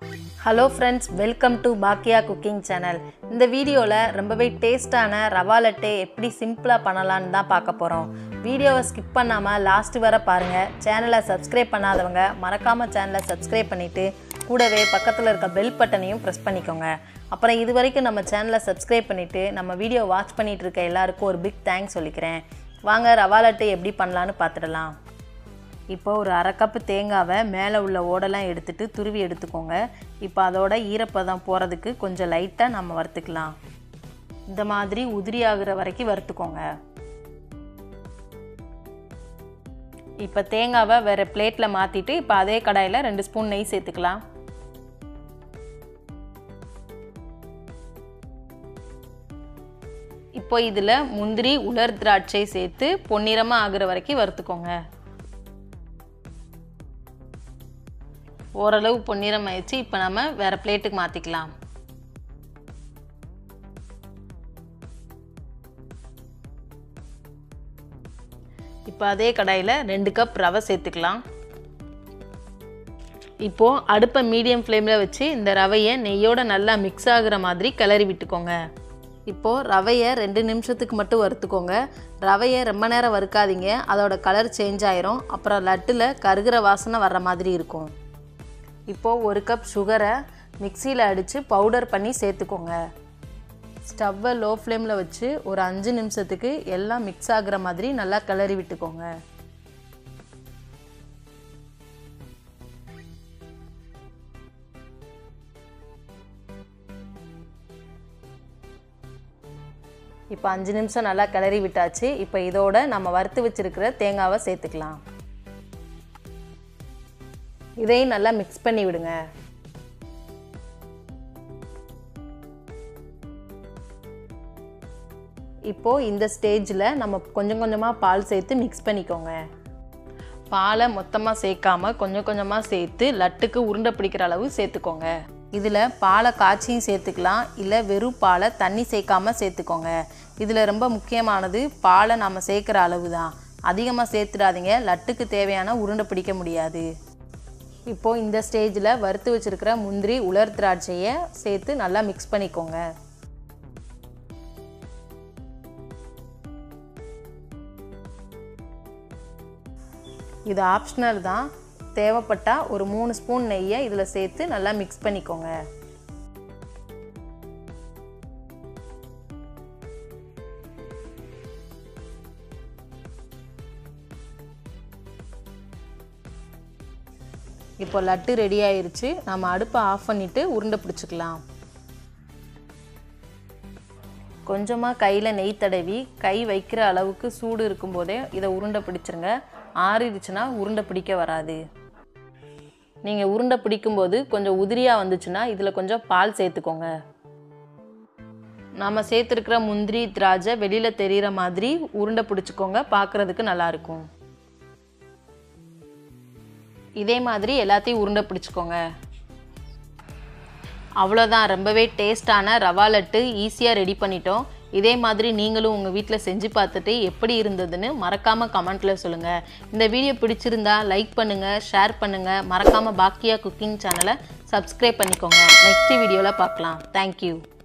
hello friends welcome to பாக்கியா cooking channel இந்த வீடியோவில் ரொம்பவே டேஸ்டான ரவா லட்டே எப்படி சிம்பிளாக பண்ணலான்னு தான் பார்க்க போகிறோம் வீடியோவை ஸ்கிப் பண்ணாமல் லாஸ்ட் வர பாருங்கள் சேனலை சப்ஸ்கிரைப் பண்ணாதவங்க மறக்காமல் சேனலை சப்ஸ்கிரைப் பண்ணிவிட்டு கூடவே பக்கத்தில் இருக்க பெல் பட்டனையும் ப்ரெஸ் பண்ணிக்கோங்க அப்புறம் இது வரைக்கும் நம்ம சேனலை சப்ஸ்கிரைப் பண்ணிவிட்டு நம்ம வீடியோ வாட்ச் பண்ணிகிட்டு இருக்க எல்லாருக்கும் ஒரு பிக் தேங்க்ஸ் சொல்லிக்கிறேன் வாங்க ரவா லட்டே எப்படி பண்ணலான்னு பார்த்துடலாம் இப்போ ஒரு அரை கப்பு தேங்காவை மேலே உள்ள ஓடெல்லாம் எடுத்துட்டு துருவி எடுத்துக்கோங்க இப்போ அதோட ஈரப்பதம் போகிறதுக்கு கொஞ்சம் லைட்டாக நம்ம வறுத்துக்கலாம் இந்த மாதிரி உதிரி ஆகுற வரைக்கும் வறுத்துக்கோங்க இப்போ தேங்காவை வேறு பிளேட்டில் மாற்றிட்டு இப்போ அதே கடாயில் ரெண்டு ஸ்பூன் நெய் சேர்த்துக்கலாம் இப்போ இதில் முந்திரி உலர் திராட்சை சேர்த்து பொன்னிறமாக ஆகுற வரைக்கும் வறுத்துக்கோங்க ஓரளவு பொன்னிறம் ஆயிடுச்சு இப்போ நம்ம வேறு பிளேட்டுக்கு மாற்றிக்கலாம் இப்போ அதே கடாயில் ரெண்டு கப் ரவை சேர்த்துக்கலாம் இப்போது அடுப்பை மீடியம் ஃப்ளேமில் வச்சு இந்த ரவையை நெய்யோட நல்லா மிக்ஸ் ஆகுற மாதிரி கிளறி விட்டுக்கோங்க இப்போது ரவையை ரெண்டு நிமிஷத்துக்கு மட்டும் வறுத்துக்கோங்க ரவையை ரொம்ப நேரம் வறுக்காதீங்க அதோட கலர் சேஞ்ச் ஆயிரும் அப்புறம் லட்டில் கருகிற வாசனை வர்ற மாதிரி இருக்கும் இப்போது ஒரு கப் சுகரை மிக்சியில் அடித்து பவுடர் பண்ணி சேர்த்துக்கோங்க ஸ்டவ்வை லோ ஃப்ளேமில் வச்சு ஒரு அஞ்சு நிமிஷத்துக்கு எல்லாம் மிக்ஸ் ஆகுற மாதிரி நல்லா கிளறி விட்டுக்கோங்க இப்போ அஞ்சு நிமிஷம் நல்லா கிளறி விட்டாச்சு இப்போ இதோட நம்ம வறுத்து வச்சிருக்கிற தேங்காவை சேர்த்துக்கலாம் இதையும் நல்லா மிக்ஸ் பண்ணி விடுங்க இப்போது இந்த ஸ்டேஜில் நம்ம கொஞ்சம் கொஞ்சமாக பால் சேர்த்து மிக்ஸ் பண்ணிக்கோங்க பாலை மொத்தமாக சேர்க்காம கொஞ்சம் கொஞ்சமாக சேர்த்து லட்டுக்கு உருண்டை பிடிக்கிற அளவு சேர்த்துக்கோங்க இதில் பாலை காய்ச்சியும் சேர்த்துக்கலாம் இல்லை வெறும் பாலை தண்ணி சேர்க்காம சேர்த்துக்கோங்க இதில் ரொம்ப முக்கியமானது பாலை நம்ம சேர்க்குற அளவு தான் அதிகமாக சேர்த்துடாதீங்க லட்டுக்கு தேவையான உருண்டை பிடிக்க முடியாது இப்போது இந்த ஸ்டேஜில் வறுத்து வச்சுருக்கிற முந்திரி உலர் திராட்சையை சேர்த்து நல்லா மிக்ஸ் பண்ணிக்கோங்க இது ஆப்ஷனல் தான் தேவைப்பட்டால் ஒரு மூணு ஸ்பூன் நெய்யை இதில் சேர்த்து நல்லா மிக்ஸ் பண்ணிக்கோங்க இப்போ லட்டு ரெடி ஆயிருச்சு நம்ம அடுப்பை ஆஃப் பண்ணிவிட்டு உருண்டை பிடிச்சிக்கலாம் கொஞ்சமாக கையில் நெய் தடவி கை வைக்கிற அளவுக்கு சூடு இருக்கும்போதே இதை உருண்டை பிடிச்சிருங்க ஆறிடுச்சுன்னா உருண்டை பிடிக்க வராது நீங்கள் உருண்டை பிடிக்கும்போது கொஞ்சம் உதிரியாக வந்துச்சுன்னா இதில் கொஞ்சம் பால் சேர்த்துக்கோங்க நாம் சேர்த்துருக்கிற முந்திரி திராட்சை வெளியில் தெரிகிற மாதிரி உருண்டை பிடிச்சிக்கோங்க பார்க்குறதுக்கு நல்லாயிருக்கும் இதே மாதிரி எல்லாத்தையும் உருண்டை பிடிச்சிக்கோங்க அவ்வளோதான் ரொம்பவே டேஸ்டான ரவா லட்டு ஈஸியாக ரெடி பண்ணிட்டோம் இதே மாதிரி நீங்களும் உங்கள் வீட்டில் செஞ்சு பார்த்துட்டு எப்படி இருந்ததுன்னு மறக்காமல் கமெண்ட்டில் சொல்லுங்கள் இந்த வீடியோ பிடிச்சிருந்தா லைக் பண்ணுங்கள் ஷேர் பண்ணுங்கள் மறக்காமல் பாக்கியா குக்கிங் சேனலை சப்ஸ்கிரைப் பண்ணிக்கோங்க நெக்ஸ்ட் வீடியோவில் பார்க்கலாம் தேங்க்யூ